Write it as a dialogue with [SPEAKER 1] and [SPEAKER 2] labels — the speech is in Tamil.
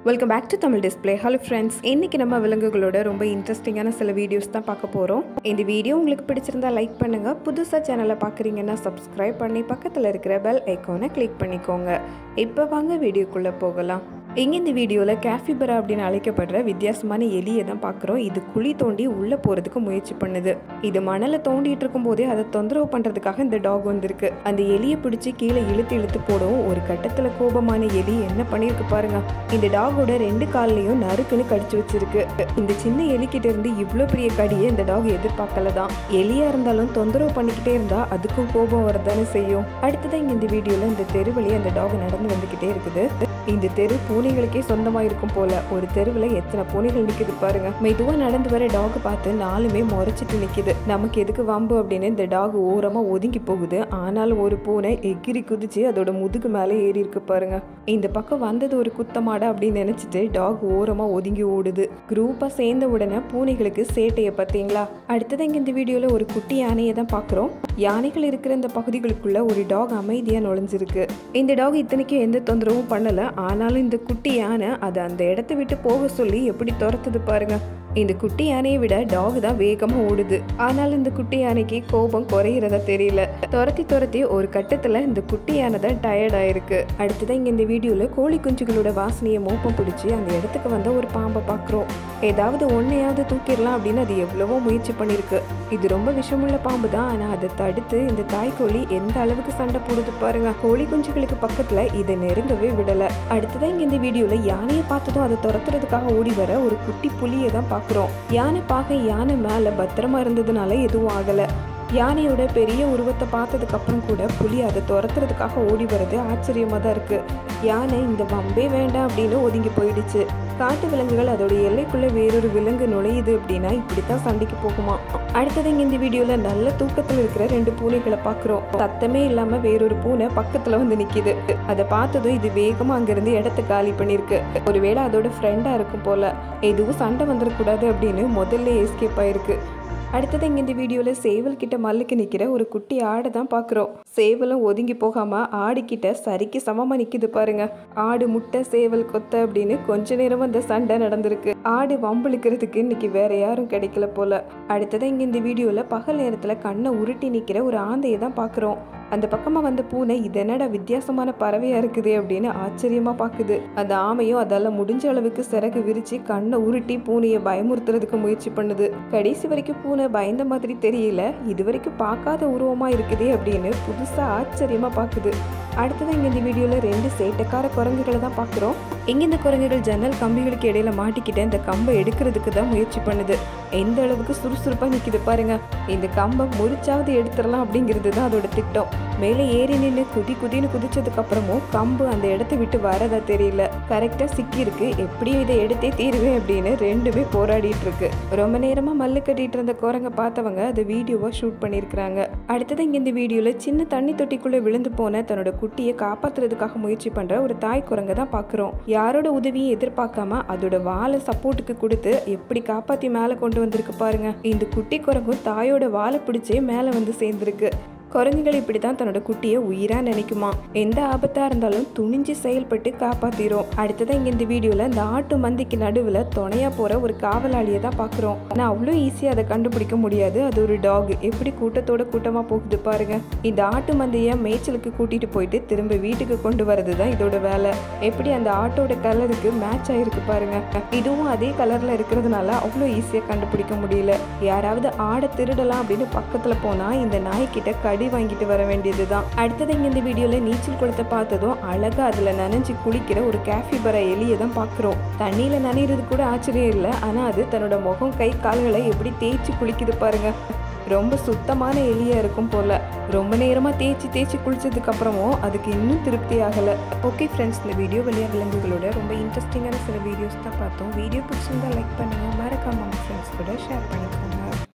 [SPEAKER 1] welcome back to Tamil display hello friends இன்னைக்கு நம்ம விலங்குகளோட ரொம்ப இன்ட்ரெஸ்டிங்கான சில வீடியோஸ் தான் பார்க்க போகிறோம் இந்த வீடியோ உங்களுக்கு பிடிச்சிருந்தா லைக் பண்ணுங்க புதுசாக சேனலை பார்க்குறீங்கன்னா சப்ஸ்கிரைப் பண்ணி பக்கத்தில் இருக்கிற பெல் ஐக்கானை கிளிக் பண்ணிக்கோங்க இப்போ வாங்க வீடியோக்குள்ளே போகலாம் இங்கே இந்த வீடியோவில் கேஃபிபரா அப்படின்னு அழைக்கப்படுற வித்தியாசமான எலியை தான் பார்க்குறோம் இது குழி தோண்டி உள்ளே போகிறதுக்கு முயற்சி பண்ணுது இது மணலை தோண்டிட்டு இருக்கும்போதே அதை தொந்தரவு பண்ணுறதுக்காக இந்த டாக் வந்திருக்கு அந்த எலியை பிடிச்சி கீழே இழுத்து இழுத்து போடும் ஒரு கட்டத்தில் கோபமான எலி என்ன பண்ணியிருக்கு பாருங்க இந்த டாகோட ரெண்டு கால்லையும் நறுக்குன்னு கடிச்சு வச்சிருக்கு இந்த சின்ன எலிக்கிட்ட இருந்து இவ்வளோ பெரிய கடியை இந்த டாக் எதிர்பார்க்கல தான் எலியா இருந்தாலும் தொந்தரவு பண்ணிக்கிட்டே இருந்தா அதுக்கும் கோபம் வரதானே செய்யும் அடுத்ததான் இங்க இந்த வீடியோல இந்த தெரு வழியா அந்த டாக் நடந்து வந்துகிட்டே இருக்குது இந்த தெரு பூனைகளுக்கே சொந்தமா இருக்கும் போல ஒரு தெருவில் எத்தனை பூனைகள் நிக்குது பாருங்க மெதுவா நடந்து வர டாக் பார்த்து நாலுமே முறைச்சிட்டு நிக்குது நமக்கு எதுக்கு வம்பு அப்படின்னு இந்த டாக் ஓரமா ஒதுங்கி போகுது ஆனாலும் ஒரு பூனை எகிரி குதிச்சு அதோட முதுகு மேலே ஏறி இருக்கு பாருங்க இந்த பக்கம் வந்தது ஒரு குத்தமாடா அப்படின்னு நினைச்சிட்டு டாக் ஓரமா ஒதுங்கி ஓடுது குரூப்பா சேர்ந்த உடனே பூனைகளுக்கு சேட்டையை பார்த்தீங்களா அடுத்தது இங்க இந்த வீடியோல ஒரு குட்டி யானையை தான் பார்க்குறோம் யானைகள் இருக்கிற இந்த பகுதிகளுக்குள்ள ஒரு டாக் அமைதியா நுழைஞ்சிருக்கு இந்த டாக் இத்தனைக்கும் எந்த தொந்தரவும் பண்ணல ஆனாலும் இந்த குட்டி யானை அதை அந்த இடத்த விட்டு போக சொல்லி எப்படி துரத்துது பாருங்க இந்த குட்டி யானையை விட டாக் தான் வேகமா ஓடுது ஆனாலும் இந்த குட்டி யானைக்கு கோபம் குறையிறதா தெரியல துரத்தி துரத்தி ஒரு கட்டத்துல இந்த குட்டி யானை தான் டயர்ட் ஆயிருக்கு அடுத்ததான் இங்க இந்த வீடியோல கோழி குஞ்சுகளோட வாசனையை மோப்பம் பிடிச்சி அந்த இடத்துக்கு வந்த ஒரு பாம்பை பார்க்குறோம் ஏதாவது ஒன்னையாவது தூக்கிடலாம் அப்படின்னு அது எவ்வளவோ முயற்சி பண்ணிருக்கு இது ரொம்ப விஷமுள்ள பாம்பு தான் ஆனா அதை தடுத்து இந்த தாய்க்கோழி எந்த அளவுக்கு சண்டை போடுது பாருங்க கோழி குஞ்சுகளுக்கு பக்கத்துல இதை நெருங்கவே விடல அடுத்ததான் இங்க இந்த வீடியோல யானையை பார்த்ததும் அதை துரத்துறதுக்காக ஓடி வர ஒரு குட்டி புலியை தான் பார்க்குறோம் யானை பார்க்க யானை மேல பத்திரமா இருந்ததுனால எதுவும் ஆகல யானையோட பெரிய உருவத்தை பார்த்ததுக்கு அப்புறம் கூட புலி அதை துரத்துறதுக்காக ஓடி வர்றது ஆச்சரியமா தான் இருக்கு யானை இந்த வம்பே வேண்டாம் அப்படின்னு ஒதுங்கி போயிடுச்சு காட்டு விலங்குகள் அதோட எல்லைக்குள்ள வேறொரு விலங்கு நுழையுது அப்படின்னா இப்படித்தான் சண்டைக்கு போகுமா அடுத்தது இங்க இந்த வீடியோல நல்ல தூக்கத்துல இருக்கிற ரெண்டு பூனைகளை பாக்குறோம் சத்தமே இல்லாம வேறொரு பூனை பக்கத்துல வந்து நிக்குது அதை பார்த்ததும் இது வேகமா அங்கிருந்து இடத்த காலி பண்ணிருக்கு ஒருவேளை அதோட ஃப்ரெண்டா இருக்கும் போல எதுவும் சண்டை வந்துடக்கூடாது அப்படின்னு முதல்ல எஸ்கேப் ஆயிருக்கு அடுத்தது இங்கே இந்த வீடியோவில் சேவல் கிட்ட மல்லுக்கு நிற்கிற ஒரு குட்டி ஆடை தான் பார்க்குறோம் சேவலும் ஒதுங்கி போகாமல் ஆடுகிட்ட சரிக்கு சமமாக நிற்கிது பாருங்க ஆடு முட்டை சேவல் கொத்த அப்படின்னு கொஞ்ச நேரம் அந்த சண்டை நடந்திருக்கு ஆடு வம்புழுக்கிறதுக்கு இன்னைக்கு வேற யாரும் கிடைக்கல போல அடுத்தது இங்கே இந்த வீடியோவில் பகல் நேரத்தில் கண்ணை உருட்டி நிற்கிற ஒரு ஆந்தையை தான் பார்க்குறோம் அந்த பக்கமாக வந்த பூனை இது என்னடா வித்தியாசமான பறவையாக இருக்குது அப்படின்னு ஆச்சரியமாக பார்க்குது அந்த ஆமையும் அதால் முடிஞ்ச அளவுக்கு சிறகு விரித்து கண்ணை உருட்டி பூனையை பயமுறுத்துறதுக்கு முயற்சி பண்ணுது கடைசி வரைக்கும் பூனை பயந்த மாதிரி தெரியல இது வரைக்கும் பார்க்காத உருவமாக இருக்குதே அப்படின்னு புதுசாக ஆச்சரியமாக பார்க்குது அடுத்தது இங்கே இந்த வீடியோவில் ரெண்டு சேட்டைக்கார குரங்குகளை தான் பார்க்குறோம் இங்கே இந்த குரங்குகள் ஜன்னல் கம்பிகளுக்கு இடையில மாட்டிக்கிட்டு இந்த கம்பை எடுக்கிறதுக்கு தான் முயற்சி பண்ணுது எந்த அளவுக்கு சுறுசுறுப்பாக நிற்கிது பாருங்க இந்த கம்பை முறிச்சாவது எடுத்துடலாம் அப்படிங்கிறது தான் அதோட திட்டம் மேலே ஏறி நின்று குதி குதின்னு குதிச்சதுக்கு அப்புறமும் கம்பு அந்த இடத்த விட்டு வரதா தெரியல கரெக்டாக சிக்கியிருக்கு எப்படியும் இதை எடுத்தே தீருவேன் அப்படின்னு ரெண்டுமே போராடிட்டு இருக்கு ரொம்ப நேரமா மல்லு கட்டிட்டு இருந்த குரங்க பார்த்தவங்க அந்த வீடியோவை ஷூட் பண்ணியிருக்கிறாங்க அடுத்தது இங்கே இந்த வீடியோவில் சின்ன தண்ணி தொட்டிக்குள்ளே விழுந்து போன தன்னோட குட்டியை காப்பாத்துறதுக்காக முயற்சி பண்ற ஒரு தாய் குரங்க தான் பார்க்குறோம் யாரோட உதவியும் எதிர்பார்க்காம அதோட வாழை சப்போர்ட்டுக்கு கொடுத்து எப்படி காப்பாத்தி மேலே கொண்டு வந்திருக்கு பாருங்க இந்த குட்டி குரங்கும் தாயோட வாழை பிடிச்சே மேலே வந்து சேர்ந்திருக்கு குரங்குகள் இப்படி தான் தன்னோட குட்டியை உயிரா நினைக்குமா எந்த ஆபத்தா இருந்தாலும் துணிஞ்சு செயல்பட்டு காப்பாத்திரும் அடுத்ததான் இங்க இந்த வீடியோல இந்த ஆட்டு மந்திக்கு நடுவுல துணையா போற ஒரு காவலாளியை தான் பாக்குறோம் ஆனா அவ்வளோ ஈஸியா அதை கண்டுபிடிக்க முடியாது அது ஒரு டாக் எப்படி கூட்டத்தோட கூட்டமா போகுது பாருங்க இந்த ஆட்டு மந்தைய மேய்ச்சலுக்கு கூட்டிட்டு போயிட்டு திரும்ப வீட்டுக்கு கொண்டு வரது தான் இதோட வேலை எப்படி அந்த ஆட்டோட கலருக்கு மேட்ச் ஆயிருக்கு பாருங்க இதுவும் அதே கலர்ல இருக்கிறதுனால அவ்வளோ ஈஸியா கண்டுபிடிக்க முடியல யாராவது ஆடை திருடலாம் அப்படின்னு பக்கத்துல போனா இந்த நாய்க்கிட்ட கடி வாங்கிட்டு வர வேண்டியது தான் அடுத்தது இங்க இந்த வீடியோல நீச்சல் குளத்தை பார்த்ததும் அழகா அதுல நனைஞ்சு குளிக்கிற ஒரு கேஃபிபரா எலியை தான் பாக்குறோம் தண்ணியில நனையிறது கூட ஆச்சரியம் இல்லை ஆனா அது தன்னோட முகம் கை கால்களை எப்படி தேய்ச்சி குளிக்குது பாருங்க ரொம்ப சுத்தமான எலியா இருக்கும் போல ரொம்ப நேரமா தேய்ச்சி தேய்ச்சி குளிச்சதுக்கு அப்புறமும் அதுக்கு இன்னும் திருப்தி ஆகல ஓகே ஃப்ரெண்ட்ஸ் இந்த வீடியோ வழியா விலங்குகளோட ரொம்ப இன்ட்ரெஸ்டிங்கான சில வீடியோஸ் தான் பார்த்தோம் வீடியோ பிடிச்சிருந்தா லைக் பண்ணுங்க மறக்காம உங்க ஃப்ரெண்ட்ஸ் கூட ஷேர் பண்ணிக்கோங்க